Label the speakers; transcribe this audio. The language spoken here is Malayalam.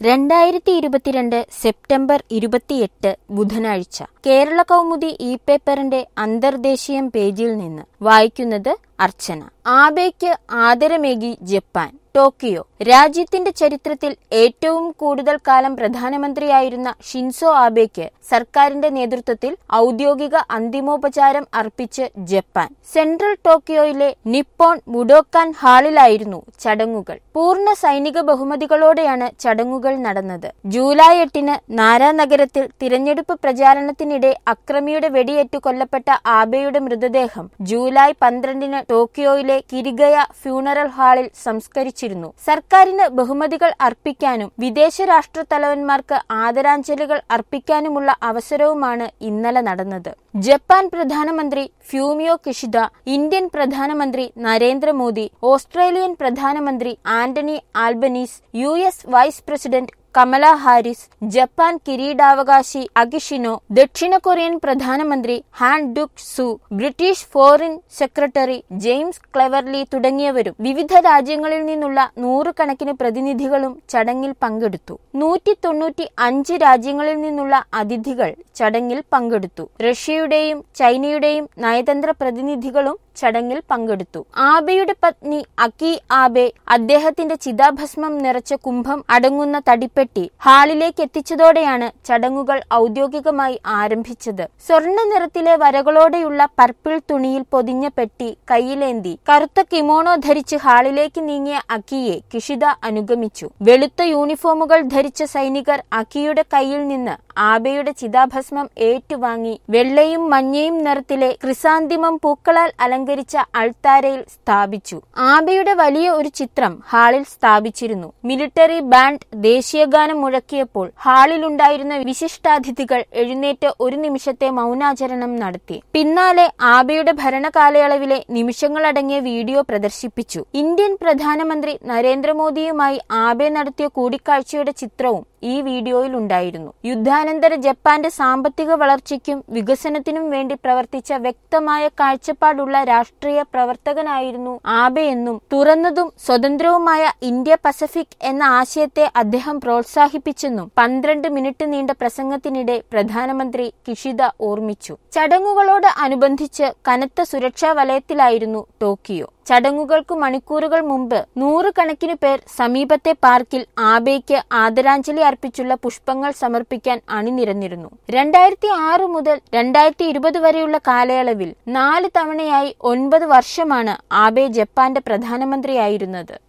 Speaker 1: രണ്ടായിരത്തി ഇരുപത്തിരണ്ട് സെപ്റ്റംബർ ഇരുപത്തിയെട്ട് ബുധനാഴ്ച കേരള കൗമുദി ഇ പേപ്പറിന്റെ അന്തർദേശീയം പേജിൽ നിന്ന് വായിക്കുന്നത് അർച്ചന ആബെയ്ക്ക് ആദരമേകി ജപ്പാൻ ടോക്കിയോ രാജ്യത്തിന്റെ ചരിത്രത്തിൽ ഏറ്റവും കൂടുതൽ കാലം പ്രധാനമന്ത്രിയായിരുന്ന ഷിൻസോ ആബെയ്ക്ക് സർക്കാരിന്റെ നേതൃത്വത്തിൽ ഔദ്യോഗിക അന്തിമോപചാരം അർപ്പിച്ച് ജപ്പാൻ സെൻട്രൽ ടോക്കിയോയിലെ നിപ്പോൺ ബുഡോക്കാൻ ഹാളിലായിരുന്നു ചടങ്ങുകൾ പൂർണ്ണ സൈനിക ബഹുമതികളോടെയാണ് ചടങ്ങുകൾ നടന്നത് ജൂലൈ എട്ടിന് നാരാ നഗരത്തിൽ തിരഞ്ഞെടുപ്പ് പ്രചാരണത്തിനിടെ അക്രമിയുടെ വെടിയേറ്റു കൊല്ലപ്പെട്ട ആബെയുടെ മൃതദേഹം ജൂലൈ പന്ത്രണ്ടിന് ടോക്കിയോയിലെ കിരിഗയ ഫ്യൂണറൽ ഹാളിൽ സംസ്കരിച്ചിരുന്നു സർക്കാരിന് ബഹുമതികൾ അർപ്പിക്കാനും വിദേശ രാഷ്ട്ര തലവന്മാർക്ക് ആദരാഞ്ജലികൾ അർപ്പിക്കാനുമുള്ള അവസരവുമാണ് ഇന്നലെ നടന്നത് ജപ്പാൻ പ്രധാനമന്ത്രി ഫ്യൂമിയോ കിഷിദ ഇന്ത്യൻ പ്രധാനമന്ത്രി നരേന്ദ്രമോദി ഓസ്ട്രേലിയൻ പ്രധാനമന്ത്രി Anthony Albanese U S vice president Kamala Harris Japan കിരീടാവകാശി അകിഷിനോ ദക്ഷിണ കൊറിയൻ പ്രധാനമന്ത്രി Han Duck Soo British foreign secretary James Cleverly തുടങ്ങിയവരും വിവിധ രാജ്യങ്ങളിൽ നിന്നുള്ള നൂറുകണക്കിന് പ്രതിനിധികളും ചടങ്ങിൽ പങ്കെടുത്തു നൂറ്റി തൊണ്ണൂറ്റി അഞ്ച് രാജ്യങ്ങളിൽ നിന്നുള്ള അതിഥികൾ ചടങ്ങിൽ പങ്കെടുത്തു റഷ്യയുടെയും ചൈനയുടെയും നയതന്ത്ര പ്രതിനിധികളും ചടങ്ങിൽ പങ്കെടുത്തു ആബെയുടെ പത്നി അക്കി ആബെ അദ്ദേഹത്തിന്റെ ചിതാഭസ്മം നിറച്ച കുംഭം അടങ്ങുന്ന തടിപ്പെട്ടി ഹാളിലേക്ക് എത്തിച്ചതോടെയാണ് ചടങ്ങുകൾ ഔദ്യോഗികമായി ആരംഭിച്ചത് സ്വർണ്ണ നിറത്തിലെ വരകളോടെയുള്ള പർപ്പിൾ തുണിയിൽ പൊതിഞ്ഞ പെട്ടി കയ്യിലേന്തി കറുത്ത കിമോണോ ധരിച്ച് ഹാളിലേക്ക് നീങ്ങിയ അക്കിയെ കിഷിത അനുഗമിച്ചു വെളുത്ത യൂണിഫോമുകൾ ധരിച്ച സൈനികർ അക്കിയുടെ കയ്യിൽ നിന്ന് ആബെയുടെ ചിതാഭസ്മം ഏറ്റുവാങ്ങി വെള്ളയും മഞ്ഞയും നിറത്തിലെ ക്രിസാന്തിമം പൂക്കളാൽ അലങ്കരിച്ച അൾത്താരയിൽ സ്ഥാപിച്ചു ആബെയുടെ വലിയ ഒരു ചിത്രം ഹാളിൽ സ്ഥാപിച്ചിരുന്നു മിലിറ്ററി ബാൻഡ് ദേശീയഗാനം മുഴക്കിയപ്പോൾ ഹാളിലുണ്ടായിരുന്ന വിശിഷ്ടാതിഥികൾ എഴുന്നേറ്റ് ഒരു നിമിഷത്തെ മൗനാചരണം നടത്തി പിന്നാലെ ആബെയുടെ ഭരണകാലയളവിലെ നിമിഷങ്ങളടങ്ങിയ വീഡിയോ പ്രദർശിപ്പിച്ചു ഇന്ത്യൻ പ്രധാനമന്ത്രി നരേന്ദ്രമോദിയുമായി ആബെ നടത്തിയ കൂടിക്കാഴ്ചയുടെ ചിത്രവും ഈ വീഡിയോയിൽ ഉണ്ടായിരുന്നു യുദ്ധാനന്തര ജപ്പാന്റെ സാമ്പത്തിക വളർച്ചയ്ക്കും വികസനത്തിനും വേണ്ടി പ്രവർത്തിച്ച വ്യക്തമായ കാഴ്ചപ്പാടുള്ള രാഷ്ട്രീയ പ്രവർത്തകനായിരുന്നു ആബെ എന്നും തുറന്നതും സ്വതന്ത്രവുമായ ഇന്ത്യ പസഫിക് എന്ന ആശയത്തെ അദ്ദേഹം പ്രോത്സാഹിപ്പിച്ചെന്നും പന്ത്രണ്ട് മിനിറ്റ് നീണ്ട പ്രസംഗത്തിനിടെ പ്രധാനമന്ത്രി കിഷിദ ഓർമ്മിച്ചു ചടങ്ങുകളോട് അനുബന്ധിച്ച് കനത്ത സുരക്ഷാ വലയത്തിലായിരുന്നു ടോക്കിയോ ചടങ്ങുകൾക്ക് മണിക്കൂറുകൾ മുമ്പ് നൂറുകണക്കിന് പേർ സമീപത്തെ പാർക്കിൽ ആബെയ്ക്ക് ആദരാഞ്ജലി അർപ്പിച്ചുള്ള പുഷ്പങ്ങൾ സമർപ്പിക്കാൻ അണിനിരന്നിരുന്നു രണ്ടായിരത്തി ആറ് മുതൽ രണ്ടായിരത്തി ഇരുപത് വരെയുള്ള കാലയളവിൽ നാല് തവണയായി ഒൻപത് വർഷമാണ് ആബെ ജപ്പാന്റെ പ്രധാനമന്ത്രിയായിരുന്നത്